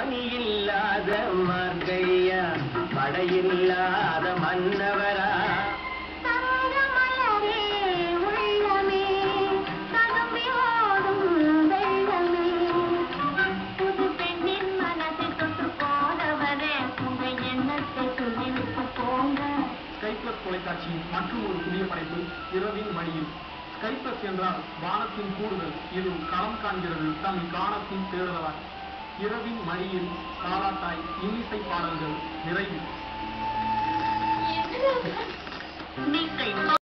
பணி இல்லாத மார்கையா படையில்லாத மன்னவரா தங்கமலரே உள்ளமே ததும்பி ஓடும் வெள்ளமே புது பெண்ணின் மனசை தொட்டு போனவரே உங்க எண்ணத்தை சொல்லிவிட்டு போங்க ஸ்கைப்ளஸ் தொலைக்காட்சியின் மற்றும் ஒரு புதிய படைப்பு இரவின் மடியில் ஸ்கைப்ளஸ் என்றால் வானத்தின் கூடுதல் இது களம் காண்கிறது தம் காணத்தின் தேடுதலாய் இரவின் மடியில் தாலாட்டாய் இன்னிசை பாடல்கள் நிறைவு நீங்கள்